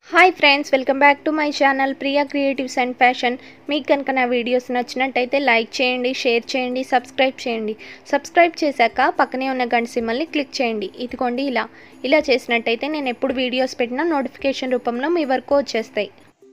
hi friends welcome back to my channel Priya creatives and fashion మీకు కనుక నా videos నచ్చినట్టయితే లైక్ చేయండి షేర్ చేయండి సబ్స్క్రైబ్ చేయండి సబ్స్క్రైబ్ చేశాక పక్కనే ఉన్న గంట సింబల్ని క్లిక్ చేయండి ఇదిగోండి ఇలా ఇలా చేసినట్టయితే నేను ఎప్పుడు వీడియోస్ పెట్టినా నోటిఫికేషన్ రూపంలో మీ వరకు వచ్చేస్తాయి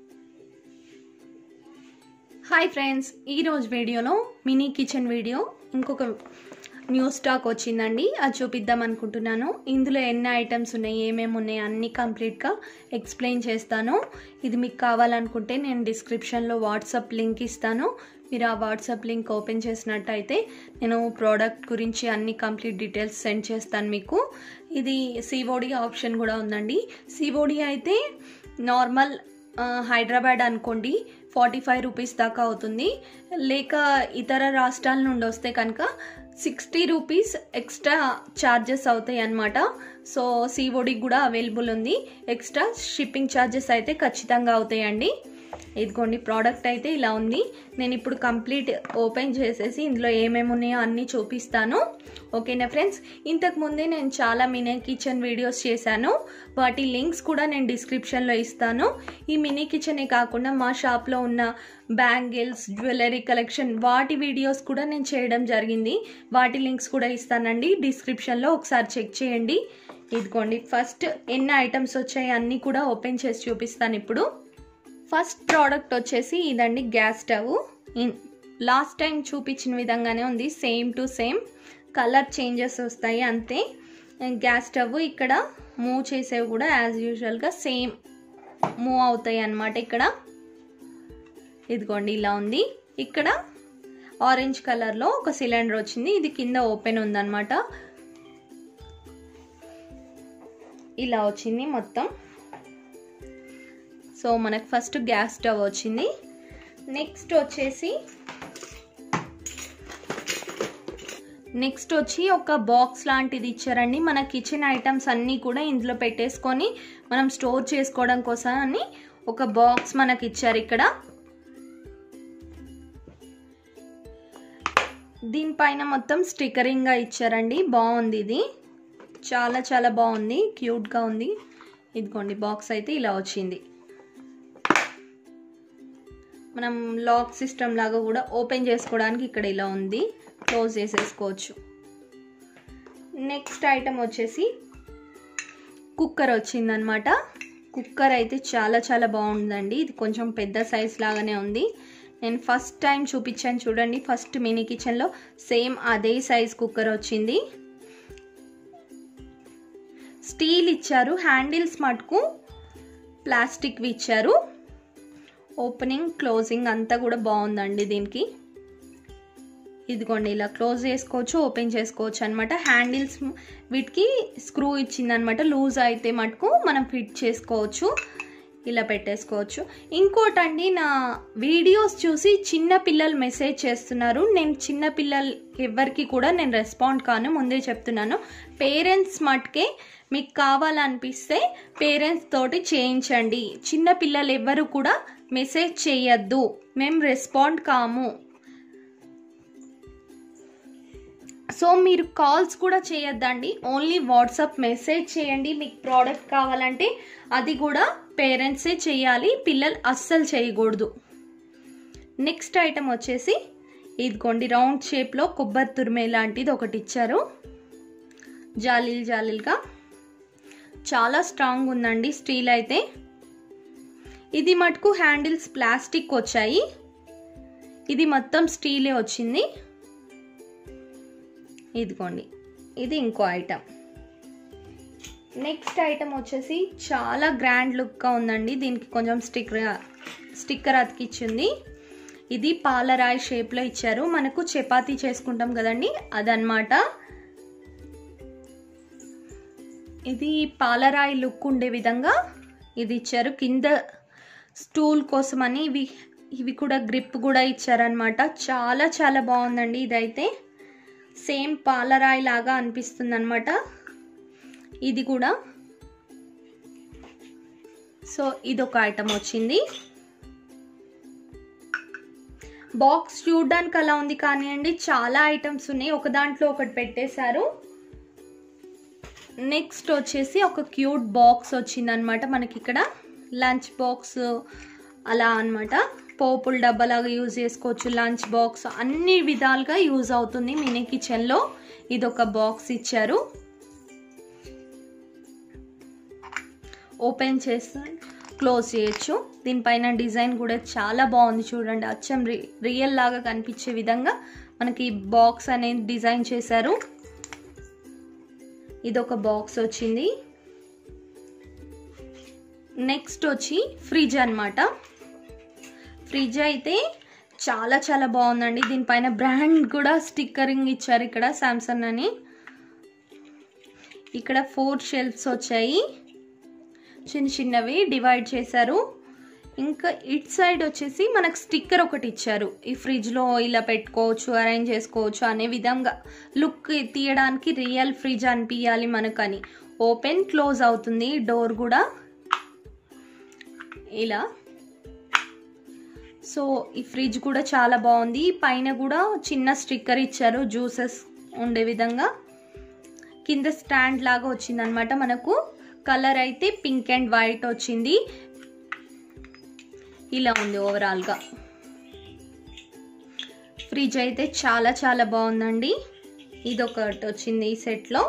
హాయ్ ఫ్రెండ్స్ ఈరోజు వీడియోలో మినీ కిచెన్ వీడియో ఇంకొక న్యూ స్టాక్ వచ్చిందండి అది చూపిద్దాం అనుకుంటున్నాను ఇందులో ఎన్ని ఐటమ్స్ ఉన్నాయి ఏమేమి ఉన్నాయి అన్నీ కంప్లీట్గా ఎక్స్ప్లెయిన్ చేస్తాను ఇది మీకు కావాలనుకుంటే నేను డిస్క్రిప్షన్లో వాట్సాప్ లింక్ ఇస్తాను మీరు ఆ వాట్సాప్ లింక్ ఓపెన్ చేసినట్టయితే నేను ప్రోడక్ట్ గురించి అన్ని కంప్లీట్ డీటెయిల్స్ సెండ్ చేస్తాను మీకు ఇది సిఓడి ఆప్షన్ కూడా ఉందండి సిఓడి అయితే నార్మల్ హైదరాబాద్ అనుకోండి ఫార్టీ ఫైవ్ రూపీస్ దాకా అవుతుంది లేక ఇతర రాష్ట్రాల నుండి వస్తే కనుక సిక్స్టీ రూపీస్ ఎక్స్ట్రా ఛార్జెస్ అవుతాయి అన్నమాట సో సిఓడికి కూడా అవైలబుల్ ఉంది ఎక్స్ట్రా షిప్పింగ్ ఛార్జెస్ అయితే ఖచ్చితంగా అవుతాయండి ఇదిగోండి ప్రోడక్ట్ అయితే ఇలా ఉంది నేను ఇప్పుడు కంప్లీట్ ఓపెన్ చేసేసి ఇందులో ఏమేమి ఉన్నాయో అన్నీ చూపిస్తాను ఓకేనా ఫ్రెండ్స్ ఇంతకు ముందే నేను చాలా మినీ కిచెన్ వీడియోస్ చేశాను వాటి లింక్స్ కూడా నేను డిస్క్రిప్షన్లో ఇస్తాను ఈ మినీ కిచెనే కాకుండా మా షాప్లో ఉన్న బ్యాంగిల్స్ జ్యువెలరీ కలెక్షన్ వాటి వీడియోస్ కూడా నేను చేయడం జరిగింది వాటి లింక్స్ కూడా ఇస్తానండి డిస్క్రిప్షన్లో ఒకసారి చెక్ చేయండి ఇదిగోండి ఫస్ట్ ఎన్ని ఐటమ్స్ వచ్చాయి అన్నీ కూడా ఓపెన్ చేసి చూపిస్తాను ఇప్పుడు ఫస్ట్ ప్రోడక్ట్ వచ్చేసి ఇదండి గ్యాస్ స్టవ్ లాస్ట్ టైం చూపించిన విధంగానే ఉంది same to same colour changes వస్తాయి అంతే గ్యాస్ స్టవ్ ఇక్కడ మూవ్ చేసేవి కూడా యాజ్ యూజువల్గా సేమ్ మూవ్ అవుతాయి అన్నమాట ఇక్కడ ఇదిగోండి ఇలా ఉంది ఇక్కడ ఆరెంజ్ కలర్లో ఒక సిలిండర్ వచ్చింది ఇది కింద ఓపెన్ ఉందన్నమాట ఇలా వచ్చింది మొత్తం సో మనకు ఫస్ట్ గ్యాస్ స్టవ్ వచ్చింది నెక్స్ట్ వచ్చేసి నెక్స్ట్ వచ్చి ఒక బాక్స్ లాంటిది ఇచ్చారండి మన కిచెన్ ఐటమ్స్ అన్నీ కూడా ఇందులో పెట్టేసుకొని మనం స్టోర్ చేసుకోవడం కోసం అని ఒక బాక్స్ మనకి ఇచ్చారు ఇక్కడ దీనిపైన మొత్తం స్టిక్కరింగ్గా ఇచ్చారండి బాగుంది ఇది చాలా చాలా బాగుంది క్యూట్గా ఉంది ఇదిగోండి బాక్స్ అయితే ఇలా వచ్చింది మనం లాక్ సిస్టమ్ లాగా కూడా ఓపెన్ చేసుకోవడానికి ఇక్కడ ఇలా ఉంది క్లోజ్ చేసేసుకోవచ్చు నెక్స్ట్ ఐటమ్ వచ్చేసి కుక్కర్ వచ్చిందనమాట కుక్కర్ అయితే చాలా చాలా బాగుందండి ఇది కొంచెం పెద్ద సైజ్ లాగానే ఉంది నేను ఫస్ట్ టైం చూపించాను చూడండి ఫస్ట్ మినీ కిచెన్లో సేమ్ అదే సైజ్ కుక్కర్ వచ్చింది స్టీల్ ఇచ్చారు హ్యాండిల్స్ మటుకు ప్లాస్టిక్వి ఇచ్చారు ఓపెనింగ్ క్లోజింగ్ అంతా కూడా బాగుందండి దీనికి ఇదిగోండి ఇలా క్లోజ్ చేసుకోవచ్చు ఓపెన్ చేసుకోవచ్చు అనమాట హ్యాండిల్స్ వీటికి స్క్రూ ఇచ్చిందనమాట లూజ్ అయితే మటుకు మనం ఫిట్ చేసుకోవచ్చు ఇలా పెట్టేసుకోవచ్చు ఇంకోటండి నా వీడియోస్ చూసి చిన్న పిల్లలు మెసేజ్ చేస్తున్నారు నేను చిన్న పిల్లలు ఎవరికి కూడా నేను రెస్పాండ్ కాను ముందే చెప్తున్నాను పేరెంట్స్ మటుకే మీకు కావాలనిపిస్తే పేరెంట్స్ తోటి చేయించండి చిన్న పిల్లలు ఎవ్వరు కూడా మెసేజ్ చేయొద్దు మేము రెస్పాండ్ కాము సో మీరు కాల్స్ కూడా చేయొద్దండి ఓన్లీ వాట్సాప్ మెసేజ్ చేయండి మీకు ప్రోడక్ట్ కావాలంటే అది కూడా పేరెంట్సే చేయాలి పిల్లలు అస్సలు చేయకూడదు నెక్స్ట్ ఐటమ్ వచ్చేసి ఇదిగోండి రౌండ్ షేప్లో కొబ్బరి తురిమే లాంటిది ఒకటి ఇచ్చారు జాలీలు జాలీలుగా చాలా స్ట్రాంగ్ ఉందండి స్టీల్ అయితే ఇది మటుకు హ్యాండిల్స్ ప్లాస్టిక్ వచ్చాయి ఇది మొత్తం స్టీలే వచ్చింది ఇదిగోండి ఇది ఇంకో ఐటమ్ నెక్స్ట్ ఐటమ్ వచ్చేసి చాలా గ్రాండ్ లుక్గా ఉందండి దీనికి కొంచెం స్టిక్కర్ స్టిక్కర్ అతికిచ్చింది ఇది పాలరాయి షేప్లో ఇచ్చారు మనకు చపాతీ చేసుకుంటాం కదండి అదనమాట ఇది పాలరాయి లుక్ ఉండే విధంగా ఇది ఇచ్చారు కింద స్టూల్ కోసమని ఇవి ఇవి కూడా గ్రిప్ కూడా ఇచ్చారనమాట చాలా చాలా బాగుందండి ఇదైతే సేమ్ పాలరాయి లాగా అనిపిస్తుంది అనమాట ఇది కూడా సో ఇది ఒక ఐటమ్ వచ్చింది బాక్స్ చూడడానికి అలా ఉంది కానివ్వండి చాలా ఐటమ్స్ ఉన్నాయి ఒక దాంట్లో ఒకటి పెట్టేశారు నెక్స్ట్ వచ్చేసి ఒక క్యూట్ బాక్స్ వచ్చిందనమాట మనకి ఇక్కడ లంచ్ బాక్స్ అలా అన్నమాట పోపుల డబ్బాలాగా యూజ్ చేసుకోవచ్చు లంచ్ బాక్స్ అన్ని విధాలుగా యూజ్ అవుతుంది మినీ కిచెన్లో ఇది ఒక బాక్స్ ఇచ్చారు ఓపెన్ చేస్తే క్లోజ్ చేయొచ్చు దీనిపైన డిజైన్ కూడా చాలా బాగుంది చూడండి అచ్చం రి రియల్ లాగా కనిపించే విధంగా మనకి బాక్స్ అనేది డిజైన్ చేశారు ఇది ఒక బాక్స్ వచ్చింది నెక్స్ట్ వచ్చి ఫ్రిడ్జ్ అన్నమాట ఫ్రిడ్జ్ అయితే చాలా చాలా బాగుందండి దీనిపైన బ్రాండ్ కూడా స్టిక్కరింగ్ ఇచ్చారు ఇక్కడ సామ్సంగ్ అని ఇక్కడ ఫోర్ షెల్ఫ్స్ వచ్చాయి చిన్న చిన్నవి డివైడ్ చేశారు ఇంకా ఇట్ సైడ్ వచ్చేసి మనకు స్టిక్కర్ ఒకటి ఇచ్చారు ఈ ఫ్రిడ్జ్లో ఇలా పెట్టుకోవచ్చు అరేంజ్ చేసుకోవచ్చు అనే విధంగా లుక్ తీయడానికి రియల్ ఫ్రిడ్జ్ అనిపించాలి మనకని ఓపెన్ క్లోజ్ అవుతుంది డోర్ కూడా ఇలా సో ఈ ఫ్రిడ్జ్ కూడా చాలా బాగుంది పైన కూడా చిన్న స్టిక్కర్ ఇచ్చారు జ్యూసెస్ ఉండే విధంగా కింద స్టాండ్ లాగా వచ్చింది అనమాట మనకు కలర్ అయితే పింక్ అండ్ వైట్ వచ్చింది ఇలా ఉంది ఓవరాల్గా ఫ్రిడ్జ్ అయితే చాలా చాలా బాగుందండి ఇది ఒకటి వచ్చింది ఈ సెట్లో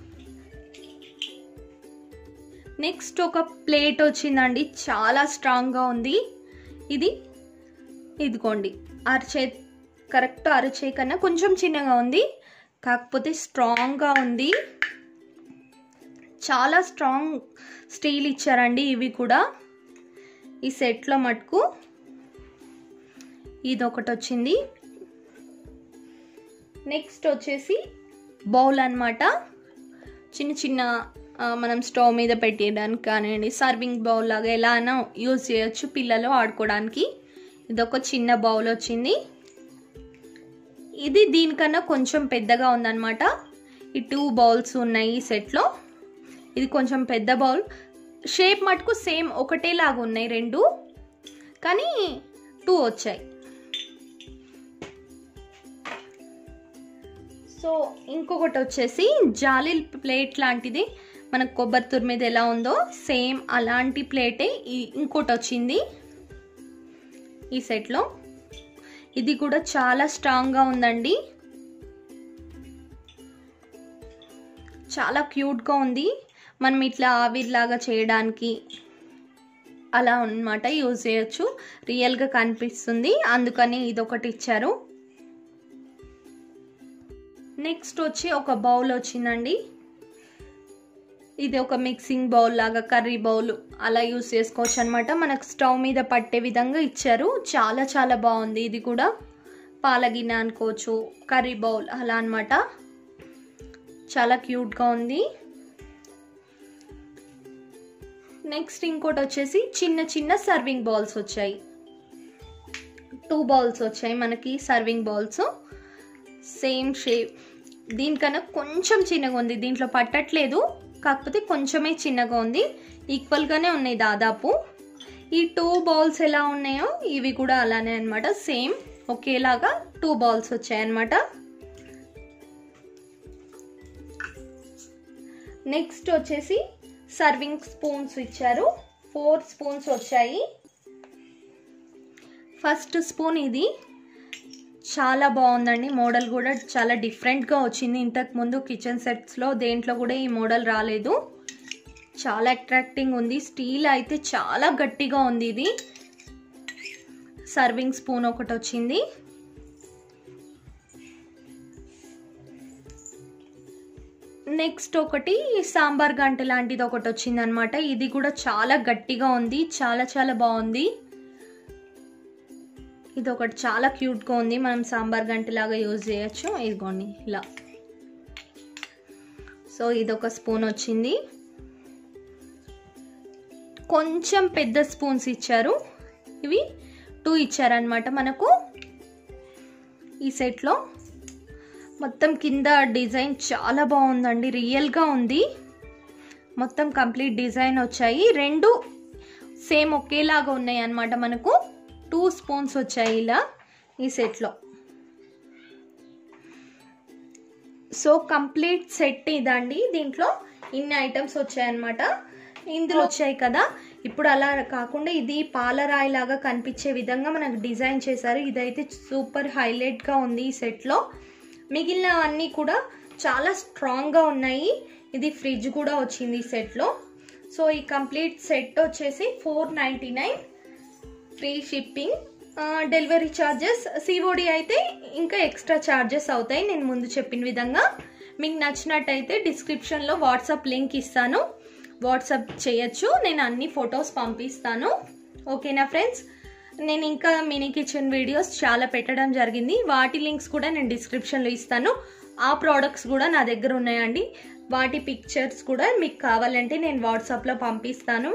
నెక్స్ట్ ఒక ప్లేట్ వచ్చిందండి చాలా స్ట్రాంగ్గా ఉంది ఇది ఇదిగోండి అరచే కరెక్ట్ అరచే కన్నా కొంచెం చిన్నగా ఉంది కాకపోతే స్ట్రాంగ్గా ఉంది చాలా స్ట్రాంగ్ స్టీల్ ఇచ్చారండి ఇవి కూడా ఈ సెట్లో మటుకు ఇది ఒకటి వచ్చింది నెక్స్ట్ వచ్చేసి బౌల్ అన్నమాట చిన్న చిన్న ఆ, మనం స్టవ్ మీద పెట్టేయడానికి కానివ్వండి సర్వింగ్ బౌల్ లాగా ఎలా అయినా యూజ్ చేయొచ్చు పిల్లలు ఆడుకోవడానికి ఇది ఒక చిన్న బౌల్ వచ్చింది ఇది దీనికన్నా కొంచెం పెద్దగా ఉందన్నమాట ఈ టూ బౌల్స్ ఉన్నాయి ఈ సెట్లో ఇది కొంచెం పెద్ద బౌల్ షేప్ మటుకు సేమ్ ఒకటేలాగా ఉన్నాయి రెండు కానీ టూ వచ్చాయి సో ఇంకొకటి వచ్చేసి జాలీ ప్లేట్ లాంటిది మనకు కొబ్బరి తురు మీద ఎలా ఉందో సేమ్ అలాంటి ప్లేటే ఈ ఇంకోటి వచ్చింది ఈ సెట్లో ఇది కూడా చాలా స్ట్రాంగ్గా ఉందండి చాలా క్యూట్గా ఉంది మనం ఇట్లా ఆవిరిలాగా చేయడానికి అలా అన్నమాట యూజ్ చేయొచ్చు రియల్గా కనిపిస్తుంది అందుకని ఇదొకటి ఇచ్చారు నెక్స్ట్ వచ్చి ఒక బౌల్ వచ్చిందండి ఇది ఒక మిక్సింగ్ బౌల్ లాగా కర్రీ బౌల్ అలా యూస్ చేసుకోవచ్చు అనమాట మనకు స్టవ్ మీద పట్టే విధంగా ఇచ్చారు చాలా చాలా బాగుంది ఇది కూడా పాల గిన్నె అనుకోవచ్చు కర్రీ బౌల్ అలా అనమాట చాలా క్యూట్గా ఉంది నెక్స్ట్ ఇంకోటి వచ్చేసి చిన్న చిన్న సర్వింగ్ బౌల్స్ వచ్చాయి టూ బౌల్స్ వచ్చాయి మనకి సర్వింగ్ బౌల్స్ సేమ్ షేప్ దీనికన్నా కొంచెం చిన్నగా ఉంది దీంట్లో పట్టట్లేదు కాకపోతే కొంచెమే చిన్నగా ఉంది ఈక్వల్గానే ఉన్నాయి దాదాపు ఈ టూ బౌల్స్ ఎలా ఉన్నాయో ఇవి కూడా అలానే అనమాట సేమ్ ఒకేలాగా టూ బౌల్స్ వచ్చాయన్నమాట నెక్స్ట్ వచ్చేసి సర్వింగ్ స్పూన్స్ ఇచ్చారు ఫోర్ స్పూన్స్ వచ్చాయి ఫస్ట్ స్పూన్ ఇది చాలా బాగుందండి మోడల్ కూడా చాలా డిఫరెంట్గా వచ్చింది ఇంతకు ముందు కిచెన్ సెట్స్లో దేంట్లో కూడా ఈ మోడల్ రాలేదు చాలా అట్రాక్టింగ్ ఉంది స్టీల్ అయితే చాలా గట్టిగా ఉంది ఇది సర్వింగ్ స్పూన్ ఒకటి వచ్చింది నెక్స్ట్ ఒకటి సాంబార్ గంట లాంటిది ఒకటి వచ్చింది అనమాట ఇది కూడా చాలా గట్టిగా ఉంది చాలా చాలా బాగుంది ఇది ఒకటి చాలా క్యూట్గా ఉంది మనం సాంబార్ గంటలాగా యూజ్ చేయొచ్చు ఇదిగోండి ఇలా సో ఇది ఒక స్పూన్ వచ్చింది కొంచెం పెద్ద స్పూన్స్ ఇచ్చారు ఇవి టూ ఇచ్చారనమాట మనకు ఈ సెట్లో మొత్తం కింద డిజైన్ చాలా బాగుందండి రియల్గా ఉంది మొత్తం కంప్లీట్ డిజైన్ వచ్చాయి రెండు సేమ్ ఒకేలాగా ఉన్నాయి అన్నమాట మనకు టూ స్పూన్స్ వచ్చాయి ఇలా ఈ సెట్లో సో కంప్లీట్ సెట్ ఇదండి దీంట్లో ఇన్ని ఐటమ్స్ వచ్చాయన్నమాట ఇందులో వచ్చాయి కదా ఇప్పుడు అలా కాకుండా ఇది పాలరాయి లాగా కనిపించే విధంగా మనకు డిజైన్ చేశారు ఇదైతే సూపర్ హైలైట్గా ఉంది ఈ సెట్లో మిగిలినవన్నీ కూడా చాలా స్ట్రాంగ్గా ఉన్నాయి ఇది ఫ్రిడ్జ్ కూడా వచ్చింది ఈ సెట్లో సో ఈ కంప్లీట్ సెట్ వచ్చేసి four ninety nine free shipping delivery charges COD అయితే ఇంకా ఎక్స్ట్రా ఛార్జెస్ అవుతాయి నేను ముందు చెప్పిన విధంగా మీకు నచ్చినట్టయితే డిస్క్రిప్షన్లో వాట్సాప్ లింక్ ఇస్తాను వాట్సాప్ చేయొచ్చు నేను అన్ని ఫొటోస్ పంపిస్తాను ఓకేనా ఫ్రెండ్స్ నేను ఇంకా మినీ కిచెన్ వీడియోస్ చాలా పెట్టడం జరిగింది వాటి లింక్స్ కూడా నేను డిస్క్రిప్షన్లో ఇస్తాను ఆ ప్రోడక్ట్స్ కూడా నా దగ్గర ఉన్నాయండి వాటి పిక్చర్స్ కూడా మీకు కావాలంటే నేను వాట్సాప్లో పంపిస్తాను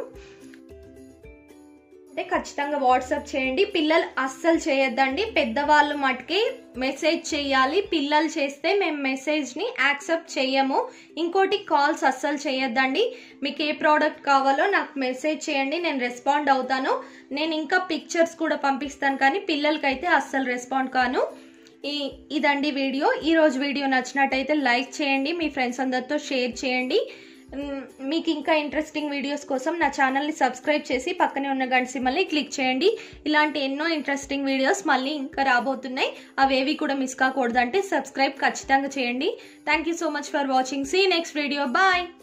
అంటే ఖచ్చితంగా వాట్సాప్ చేయండి పిల్లలు అస్సలు చేయొద్దండి పెద్దవాళ్ళు మటుకే మెసేజ్ చేయాలి పిల్లలు చేస్తే మేము మెసేజ్ని యాక్సెప్ట్ చేయము ఇంకోటి కాల్స్ అస్సలు చేయొద్దండి మీకు ఏ ప్రోడక్ట్ కావాలో నాకు మెసేజ్ చేయండి నేను రెస్పాండ్ అవుతాను నేను ఇంకా పిక్చర్స్ కూడా పంపిస్తాను కానీ పిల్లలకైతే అస్సలు రెస్పాండ్ కాను ఈ ఇదండి వీడియో ఈరోజు వీడియో నచ్చినట్టయితే లైక్ చేయండి మీ ఫ్రెండ్స్ అందరితో షేర్ చేయండి మ్, మీకు ఇంకా ఇంట్రెస్టింగ్ వీడియోస్ కోసం నా ఛానల్ని సబ్స్క్రైబ్ చేసి పక్కనే ఉన్న గంట సిమ్మల్ని క్లిక్ చేయండి ఇలాంటి ఎన్నో ఇంట్రెస్టింగ్ వీడియోస్ మళ్ళీ ఇంకా రాబోతున్నాయి అవేవి కూడా మిస్ కాకూడదంటే సబ్స్క్రైబ్ ఖచ్చితంగా చేయండి thank you so much for watching see next video bye